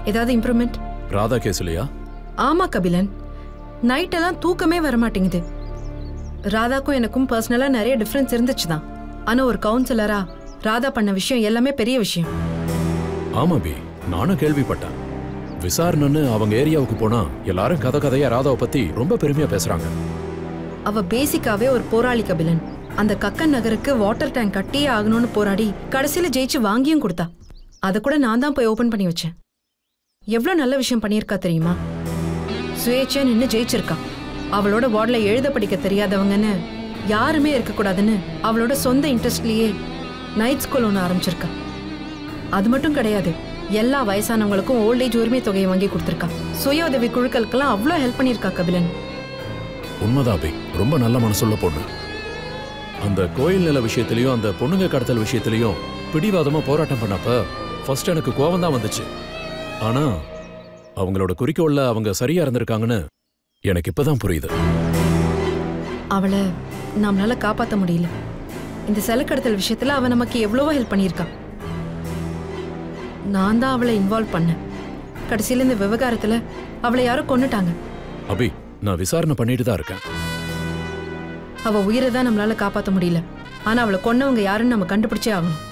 ஏதாவது இம்ப்ரூவ்மெண்ட் ராதா கேஸ்லையா ஆமா கபிலன் நைட்டெல்லாம் தூக்கமே வர மாட்டேங்குது ராதாக்கும் எனக்கும் பர்சனலா நிறைய டிஃபரன்ஸ் இருந்துச்சு தான் ஆனா ஒரு கவுன்சிலரா ராதா பண்ண விஷயம் எல்லாமே பெரிய விஷயம் ஆமா பி நானும் கேள்விப்பட்டேன் விசாரணைன்னு அவங்க ஏரியாவுக்கு போனா எல்லாரும் கதை கதையா ராதாவை பத்தி ரொம்ப பெருமையா பேசுறாங்க அவ பேசிக்காவே ஒரு போராளி கபிலன் அந்த கக்கன் நகருக்கு வாட்டர் டேங்க் கட்டியே ஆகணும்னு போராடி கடைசியில ஜெயிச்சு வாங்கியும் கொடுத்தா அதை கூட நான் தான் போய் ஓபன் பண்ணி வச்சேன் எவ்வளவு நல்ல விஷயம் பண்ணியிருக்கா தெரியுமா சுயேட்சையா நின்னு ஜெயிச்சிருக்கா அவளோட வார்டுல எழுத படிக்க தெரியாதவங்கன்னு யாருமே இருக்கக்கூடாதுன்னு அவளோட சொந்த இன்ட்ரெஸ்ட்லயே நைட் ஸ்கூல் ஒன்று ஆரம்பிச்சிருக்கா அது மட்டும் கிடையாது எல்லா வயசானவங்களுக்கும் ஓல்ட் ஏஜ் உரிமை தொகையை வாங்கி கொடுத்துருக்கா சுய உதவி குழுக்களுக்கெல்லாம் அவ்வளோ ஹெல்ப் பண்ணியிருக்கா கபிலன் உண்மைதான் பி ரொம்ப நல்ல மனசுள்ள பொண்ணு அந்த கோயில் நில விஷயத்திலயும் அந்த பொண்ணுங்க கடத்தல் விஷயத்திலயும் பிடிவாதமா போராட்டம் பண்ணப்ப ஃபர்ஸ்ட் எனக்கு கோவம் தான் வந்துச்சு ஆனா அவங்களோட குறிக்கோள்ல அவங்க சரியா இருந்திருக்காங்கன்னு எனக்கு இப்பதான் புரியுது அவளை நம்மளால காப்பாத்த முடியல இந்த செலக்கடத்தல் விஷயத்துல அவ நமக்கு எவ்வளவோ ஹெல்ப் பண்ணியிருக்கா நான் தான் அவளை இன்வால்வ் பண்ணேன் கடைசியில இந்த விவகாரத்துல அவளை யாரோ கொன்னுட்டாங்க அபி நான் விசாரணை பண்ணிட்டு தான் இருக்கேன் அவ உயிரை தான் நம்மளால காப்பாத்த முடியல ஆனா அவளை கொன்னவங்க யாருன்னு நம்ம கண்டுபிடிச்சே ஆகணும்